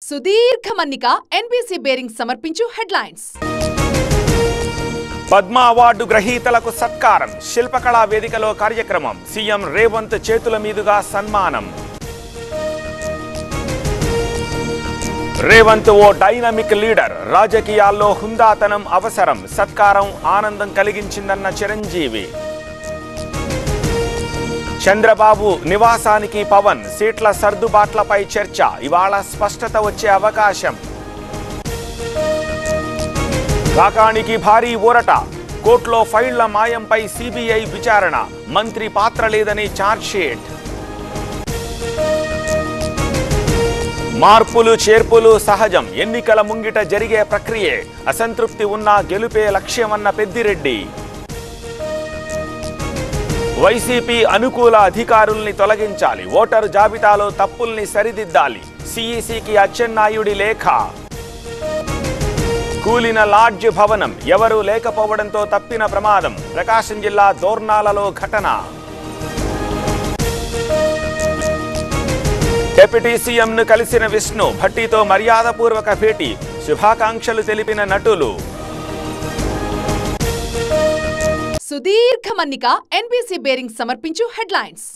సుదీర్ఘ మన్నిక NBC bearing సమర్పించు హెడ్లైన్స్ పద్మ అవార్డు గ్రహీతలకు సత్కారం శిల్పకళా వేదికలో కార్యక్రమం సీఎం రేవంత్ చేతుల మీదుగా సన్మానం రేవంత్ ఓ డైనమిక్ లీడర్ రాజకీయాల్లో హుందాతనం అవసరం సత్కారం ఆనందం కలిగించిందన్న చిరంజీవి చంద్రబాబు నివాసానికి పవన్ సీట్ల సర్దుబాట్లపై చర్చ ఇవాళ స్పష్టత వచ్చే అవకాశం కాకానికి భారీ ఊరట కోర్టులో ఫైళ్ల మాయంపై సిబిఐ విచారణ మంత్రి పాత్ర లేదని ఛార్జ్షీట్ మార్పులు చేర్పులు సహజం ఎన్నికల ముంగిట జరిగే ప్రక్రియే అసంతృప్తి ఉన్నా గెలుపే లక్ష్యమన్న పెద్దిరెడ్డి వైసీపీ అనుకూల అధికారుల్ని తొలగించాలి ఓటరు జాబితాలో తప్పుల్ని సరిదిద్దాలి సిఈసికి అచ్చెన్నాయుడి లేఖ కూలిన లాడ్జ్ భవనం ఎవరూ లేకపోవడంతో తప్పిన ప్రమాదం ప్రకాశం జిల్లా దోర్నాలలో ఘటన డిప్యూటీ సీఎంను కలిసిన విష్ణు భట్టితో మర్యాదపూర్వక భేటీ శుభాకాంక్షలు తెలిపిన నటులు సుదీర్ఘ మన్నిక ఎన్బీసీ బేరింగ్ సమర్పించు హెడ్లైన్స్